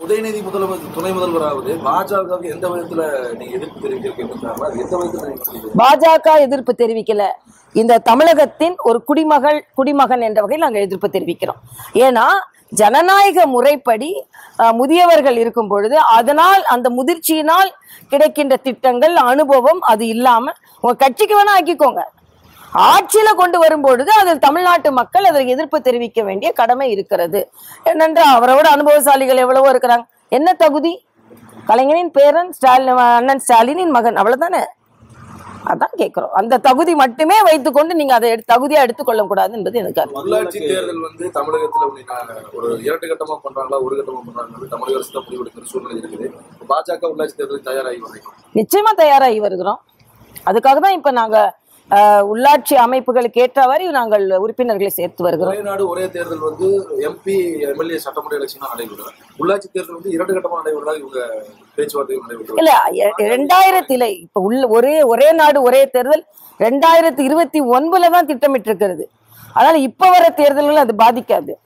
உதயநிதி முதல்வர் துணை முதல்வராவது பாஜகவுக்கு எந்த விதத்துல நீங்க எதிர்ப்பு தெரிவிக்கிறீங்க அது எந்த விதத்துல நீங்க சொல்றீங்க? பாஜக எதிர்ப்பு தெரிவிக்கல இந்த தமிழகத்தின் ஒரு குடிமகள் குடிமகன் என்ற வகையில் நாங்கள் எதிர்ப்பு தெரிவிக்கிறோம் ஏன்னா ஜனநாயக முறைப்படி அஹ், முதியவர்கள் இருக்கும் பொழுது அதனால் அந்த முதிர்ச்சியினால் கிடைக்கின்ற திட்டங்கள் அனுபவம் அது இல்லாம உங்க கட்சிக்கு வேணா ஆக்கிக்கோங்க ஆட்சியில கொண்டு வரும்பொழுது அதில் தமிழ்நாட்டு மக்கள் அதற்கு எதிர்ப்பு தெரிவிக்க வேண்டிய கடமை இருக்கிறது என்னென்றால் அவரோட அனுபவசாலிகள் எவ்வளவோ இருக்கிறாங்க என்ன தகுதி கலைஞரின் பேரன் ஸ்டாலின் அண்ணன் ஸ்டாலினின் மகன் அவ்வளவுதானே அதான் கேட்கிறோம் அந்த தகுதி மட்டுமே வைத்துக்கொண்டு நீங்க அதை எடுத்து- தகுதியா எடுத்துக்கொள்ள கூடாது என்பது எனக்கு அர்த்தம். உள்ளாட்சி தேர்தல் வந்து தமிழகத்துல வந்து நான் ஒரு இரண்டு கட்டமா பண்றாங்களா ஒரு கட்டமா பண்றாங்க தமிழக அரசு தான் முடிவெடுக்கிற சூழ்நிலை இருக்குது இப்ப பாஜக உள்ளாட்சி தேர்தலுக்கு தயாராகி வரைக்கும் நிச்சயமா தயாராகி வருகிறோம் அதுக்காக தான் இப்ப நாங்க அஹ், உள்ளாட்சி அமைப்புகளுக்கு ஏற்றவாறு நாங்கள் உறுப்பினர்களை சேர்த்து வருகிறோம் ஒரே நாடு ஒரே தேர்தல் வந்து எம்பி எம்எல்ஏ சட்டமன்ற எலெக்ஷன் நடைபெறும் உள்ளாட்சி தேர்தல் வந்து இரண்டு கட்டமா நடைபெறதா இவங்க பேச்சுவார்த்தைகள் நடைபெற்று இல்ல எ- ரெண்டாயிரத்தில இப்ப உள்ள ஒரே ஒரே நாடு ஒரே தேர்தல் ரெண்டாயிரத்தி இருபத்தி ஒன்பதுல தான் திட்டமிட்டு இருக்கிறது அதனால இப்ப வர தேர்தல்கள் அது பாதிக்காது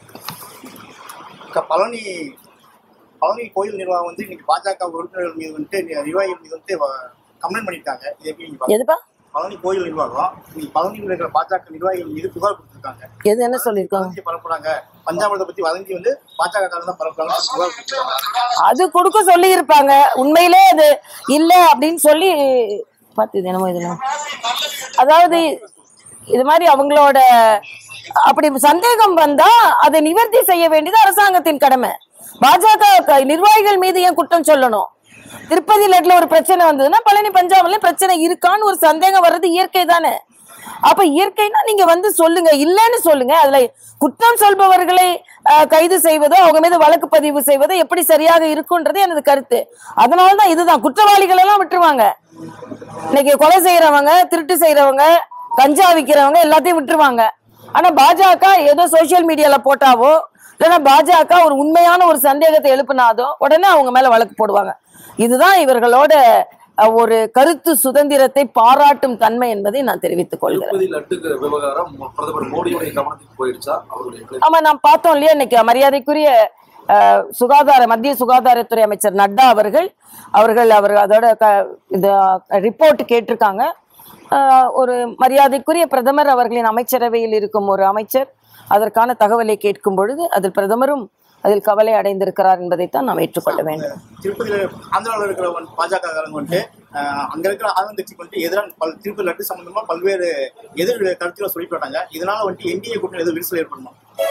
க- பழனி பழனி கோயில் நிர்வாகம் வந்து இன்னைக்கு பாஜக உறுப்பினர்கள் மீது வந்துட்டு நி- நிர்வாகிகள் மீது வந்துட்டு கம்ப்ளைண்ட் பண்ணிட்டாங்க இது எப்படி நீங்க பாக்குறீங்க? எதுப்பா பழனி கோயில் நிர்வாகம் இன்னைக்கு பழனியில் இருக்கிற பாஜக நிர்வாகிகள் மீது புகார் கொடுத்திருக்காங்க எது என்ன சொல்லியிருக்காங்க வதந்தி பரப்புறாங்க பஞ்சாமிரத்தை பத்தி வதந்தி வந்து பாஜக காரங்க தான் பரப்புறாங்க புகார் கொடுத்திருக்காங்க அது கொடுக்க சொல்லி இருப்பாங்க உண்மையிலே அது இல்ல அப்படின்னு சொல்லி பார்த்து இது என்னமோ இது என்னமோ. அதாவது இது மாதிரி அவங்களோட அப்படி சந்தேகம் வந்தா அதை நிவர்த்தி செய்ய வேண்டியது அரசாங்கத்தின் கடமை பாஜக க- நிர்வாகிகள் மீது ஏன் குற்றம் சொல்லணும் திருப்பதி லட்ல ஒரு பிரச்சனை வந்ததுன்னா பழனி பஞ்சாப்ல பிரச்சனை இருக்கான்னு ஒரு சந்தேகம் வர்றது இயற்கை தானே அப்ப இயற்கைனா நீங்க வந்து சொல்லுங்க இல்லைன்னு சொல்லுங்க அதுல குற்றம் சொல்பவர்களை அஹ், கைது செய்வதோ அவங்க மீது வழக்கு பதிவு செய்வதோ எப்படி சரியாக இருக்குன்றது எனது கருத்து அதனாலதான் இதுதான் குற்றவாளிகள் எல்லாம் விட்டுருவாங்க இன்னைக்கு கொலை செய்யறவங்க திருட்டு செய்யறவங்க கஞ்சா விக்கிறவங்க எல்லாத்தையும் விட்டுருவாங்க ஆனா பாஜக ஏதோ சோசியல் மீடியால போட்டாவோ இல்லைன்னா பாஜக ஒரு உண்மையான ஒரு சந்தேகத்தை எழுப்பினாதோ உடனே அவங்க மேல வழக்கு போடுவாங்க இதுதான் இவர்களோட அஹ், ஒரு கருத்து சுதந்திரத்தை பாராட்டும் தன்மை என்பதை நான் தெரிவித்துக் கொள்கிறேன் திருப்பதி லட்டுக்கு விவகாரம் மோ- பிரதமர் மோடியுடைய கவனத்துக்கு போயிடுச்சா அவருடைய ஆமா நான் பார்த்தோம் இல்லையா இன்னைக்கு மரியாதைக்குரிய அஹ், சுகாதார மத்திய சுகாதாரத்துறை அமைச்சர் நட்டா அவர்கள் அவர்கள் அவர் அதோட க இந்த ரிப்போர்ட் கேட்டிருக்காங்க அஹ், ஒரு மரியாதைக்குரிய பிரதமர் அவர்களின் அமைச்சரவையில் இருக்கும் ஒரு அமைச்சர் அதற்கான தகவலை கேட்கும் பொழுது அதில் பிரதமரும் அதில் கவலை அடைந்திருக்கிறார் என்பதைத்தான் நாம் ஏற்றுக்கொள்ள வேண்டும் திருப்பதியில ஆந்திராவில் இருக்கிற வந்து பாஜக காரங்க வந்துட்டு அஹ், அங்க இருக்கிற ஆளுங்கட்சிக்கு வந்துட்டு எதிரான பல் திருப்பதி லட்டு சம்பந்தமா பல்வேறு எதிர் கருத்துக்களை சொல்லி போட்டாங்க இதனால வந்துட்டு என்டிஏ கூட்டணி எதுவும் விரிசல் ஏற்படணும்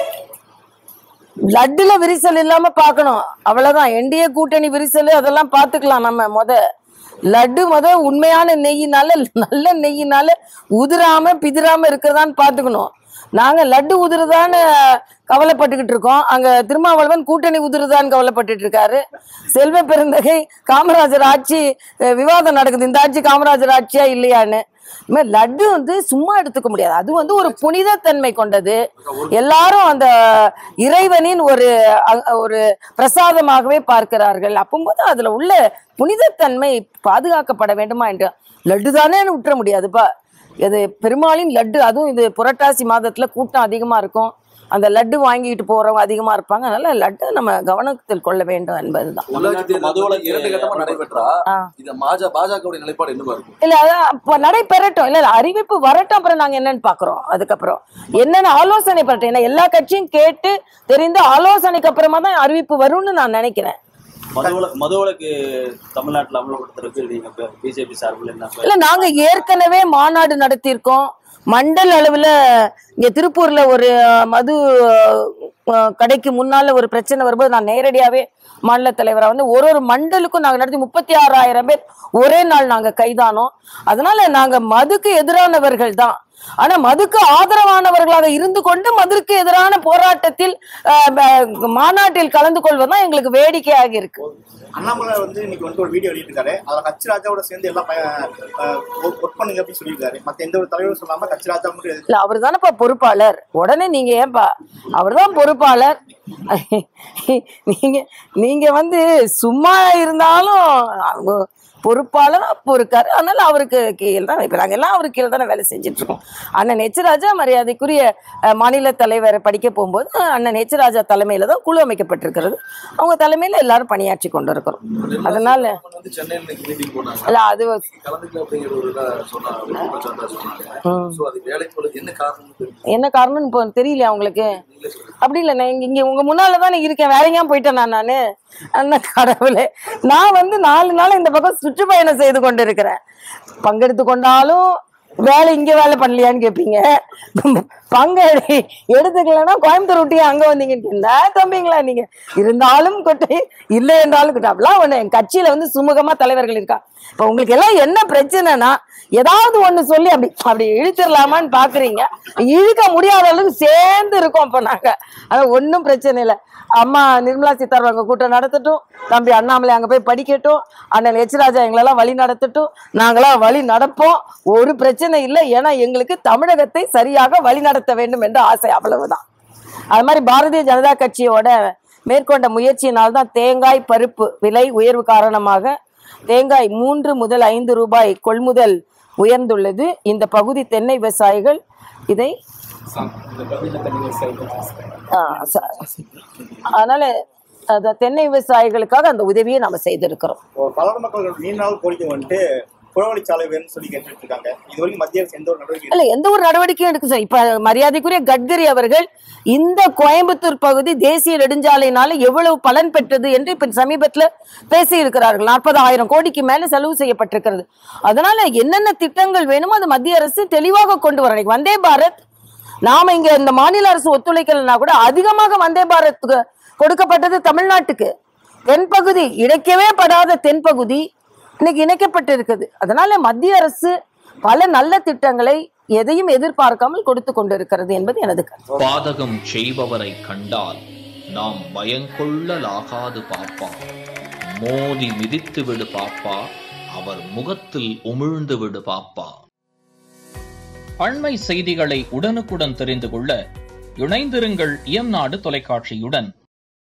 லட்டுல விரிசல் இல்லாம பார்க்கணும் அவ்வளவுதான் என்டிஏ கூட்டணி விரிசல் அதெல்லாம் பார்த்துக்கலாம் நம்ம முத லட்டு முத உண்மையான நெய்யினால நல்ல நெய்யினால உதிராம பிதிராம இருக்கிறதான்னு பார்த்துக்கணும் நாங்க லட்டு உதிருதான்னு கவலைப்பட்டுக்கிட்டு இருக்கோம் அங்க திருமாவளவன் கூட்டணி உதிருதான்னு கவலைப்பட்டுட்டு இருக்காரு செல்வ பெருந்தகை காமராஜர் ஆட்சி அஹ், விவாதம் நடக்குது இந்த ஆட்சி காமராஜர் ஆட்சியா இல்லையான்னு இது மாதிரி லட்டு வந்து சும்மா எடுத்துக்க முடியாது அது வந்து ஒரு புனிதத்தன்மை கொண்டது எல்லாரும் அந்த இறைவனின் ஒரு அ- ஒரு பிரசாதமாகவே பார்க்கிறார்கள் அப்போது அதுல உள்ள புனிதத்தன்மை பாதுகாக்கப்பட வேண்டுமா என்று லட்டு தானே விட்டுற முடியாதுப்பா இது பெருமாளின் லட்டு அதுவும் இது புரட்டாசி மாதத்துல கூட்டம் அதிகமா இருக்கும் அந்த லட்டு வாங்கிட்டு போறவங்க அதிகமா இருப்பாங்க அதனால லட்டு நம்ம கவனத்தில் கொள்ள வேண்டும் என்பதுதான் உள்ளாட்சி தேர்தல் வந்து இரண்டு கட்டமா நடைபெற்றா ஆ. இந்த பாஜக பாஜகவுடைய நிலைப்பாடு என்னவா இருக்கும் இல்ல அதான் அப்ப நடைபெறட்டும் இல்ல இல்ல, அறிவிப்பு வரட்டும் அப்புறம் நாங்க என்னன்னு பாக்குறோம் அதுக்கப்புறம் என்னென்ன ஆலோசனை பெறட்டும் ஏன்னா எல்லா கட்சியும் கேட்டு தெரிந்து ஆலோசனைக்கு அப்புறமா தான் அறிவிப்பு வரும்னு நான் நினைக்கிறேன் மதுவில மதுவிலக்கு தமிழ்நாட்டில் அமல்படுத்துறதுக்கு நீங்க பிஜேபி சார்பில் என்ன இல்ல நாங்க ஏற்கனவே மாநாடு நடத்தியிருக்கோம் மண்டல் அளவுல இங்க திருப்பூர்ல ஒரு அஹ், மது அஹ், கடைக்கு முன்னால ஒரு பிரச்சனை வரும்போது நான் நேரடியாவே மாநில தலைவரா வந்து ஒரு ஒரு மண்டலுக்கும் நாங்க நடத்தி முப்பத்தி ஆறாயிரம் பேர் ஒரே நாள் நாங்க கைதானோம் அதனால நாங்க மதுக்கு எதிரானவர்கள் தான் ஆனா மதுக்கு ஆதரவானவர்களாக இருந்து கொண்டு மதுக்கு எதிரான போராட்டத்தில் அஹ், ப- மாநாட்டில் கலந்து கொள்வதுதான் எங்களுக்கு வேடிக்கையாக இருக்கு அண்ணாமலை வந்து இன்னைக்கு வந்து ஒரு வீடியோ வெளியிட்டிருக்காரு அதுல கட்சி ராஜாவோட சேர்ந்து எல்லாம் ஒர்க் பண்ணுங்க அப்படின்னு சொல்லியிருக்காரு மத்த எந்த ஒரு தலைவரும் சொல்லாம கட்சி ராஜா மட்டும் எதிர்த்து இல்ல அவர் தானேப்பா பொறுப்பாளர் உடனே நீங்க ஏன்பா அவர் தான் பொறுப்பாளர் நீங்க நீங்க வந்து சும்மா இருந்தாலும் அவங்க பொறுப்பாளர் அப்போ இருக்காரு அதனால அவருக்கு கீழ் தான் வைப்பாங்க எல்லாம் அவருக்கு கீழே தானே வேலை செஞ்சுட்டு இருக்கோம் அண்ணன் எச்ராஜா மரியாதைக்குரிய அஹ், மாநில தலைவரை படிக்க போகும்போது அண்ணன் எச்ராஜா தலைமையில தான் குழு அமைக்கப்பட்டிருக்கிறது அவங்க தலைமையில எல்லாரும் பணியாற்றி கொண்டு இருக்கிறோம் அதனால அவங்க வந்து சென்னையில் இன்னைக்கு மீட்டிங் போனாங்க இல்ல அது இன்னைக்கு கலந்துக்கல அப்படிங்கிற ஒரு இதா சொன்னாங்க ஒரு குற்றச்சாட்டா சொன்னாங்க சோ அது வேலைக்கு போறது என்ன காரணம்னு தெரியல என்ன காரணம்னு இப்போ தெரியலையா உங்களுக்கு அப்படி இல்லை நான் இங்க- இங்க உங்க முன்னால தானே இருக்கேன் வேற எங்கேயும் போயிட்டேன் நான் நானு அண்ணா கடவுளே நான் வந்து நாலு நாள் இந்த பக்கம் சுற்றுப்பயணம் செய்து கொண்டு இருக்கிறேன் பங்கெடுத்து கொண்டாலும் வேலை இங்க வேலை பண்ணலையான்னு கேட்பீங்க பங்கு எடு- எடுத்துக்கலன்னா கோயம்புத்தூர் விட்டு அங்க வந்தீங்கன்னு என்ன தம்பிங்களா நீங்க இருந்தாலும் கொட்டை இல்லை என்றாலும் கொட்டை அப்படிலாம் ஒண்ணு என் கட்சியில வந்து சுமூகமா தலைவர்கள் இருக்கா இப்ப உங்களுக்கு எல்லாம் என்ன பிரச்சனைனா ஏதாவது ஒண்ணு சொல்லி அப்படி அப்படி இழுத்துடலாமான்னு பாக்குறீங்க இழுக்க முடியாத அளவுக்கு சேர்ந்து இருக்கோம் இப்ப நாங்க அது ஒன்றும் பிரச்சனை இல்லை அம்மா நிர்மலா சீதாராமன் அங்க கூட்டம் நடத்தட்டும் தம்பி அண்ணாமலை அங்க போய் படிக்கட்டும் அண்ணன் எச் ராஜா எங்களெல்லாம் வழி நடத்தட்டும் நாங்களாம் வழி நடப்போம் ஒரு பிரச்சனை இல்லை ஏன்னா எங்களுக்கு தமிழகத்தை சரியாக வழி நடத்த வேண்டும் என்ற ஆசை அவ்வளவுதான் அது மாதிரி பாரதிய ஜனதா கட்சியோட மேற்கொண்ட முயற்சியினால் தான் தேங்காய் பருப்பு விலை உயர்வு காரணமாக தேங்காய் மூன்று முதல் ஐந்து ரூபாய் கொள்முதல் உயர்ந்துள்ளது இந்த பகுதி தென்னை விவசாயிகள் இதை ஆ, ச- அதனால அந்த தென்னை விவசாயிகளுக்காக அந்த உதவியை நம்ம செய்திருக்கிறோம் பலர் மக்கள் நீண்ட நாள் கோரிக்கை வந்துட்டு புறவழிச்சாலை வேணும்னு சொல்லி கேட்டுட்டு இருக்காங்க இது வரைக்கும் மத்திய அரசு எந்த ஒரு நடவடிக்கை இல்ல எந்த ஒரு நடவடிக்கையும் எடுக்க சார் இப்ப மரியாதைக்குரிய கட்கரி அவர்கள் இந்த கோயம்புத்தூர் பகுதி தேசிய நெடுஞ்சாலையினால எவ்வளவு பலன் பெற்றது என்று இப்ப சமீபத்துல பேசி இருக்கிறார்கள் நாற்பதாயிரம் கோடிக்கு மேல செலவு செய்யப்பட்டிருக்கிறது அதனால என்னென்ன திட்டங்கள் வேணுமோ அது மத்திய அரசு தெளிவாக கொண்டு வர இன்னைக்கு வந்தே பாரத் நாம இங்க இந்த மாநில அரசு ஒத்துழைக்கலைன்னா கூட அதிகமாக வந்தே பாரத் கொடுக்கப்பட்டது தமிழ்நாட்டுக்கு தென்பகுதி இணைக்கவே படாத தென்பகுதி இன்னைக்கு இணைக்கப்பட்டு இருக்குது அதனால மத்திய அரசு பல நல்ல திட்டங்களை எதையும் எதிர்பார்க்காமல் கொடுத்து கொண்டிருக்கிறது என்பது எனது கருத்து பாதகம் செய்பவரை கண்டால் நாம் பயங்கொள்ளலாகாது பாப்பா மோதி மிதித்து விடு பாப்பா அவர் முகத்தில் உமிழ்ந்து விடு பாப்பா அண்மை செய்திகளை உடனுக்குடன் தெரிந்து கொள்ள இணைந்திருங்கள் இயம்நாடு தொலைக்காட்சியுடன்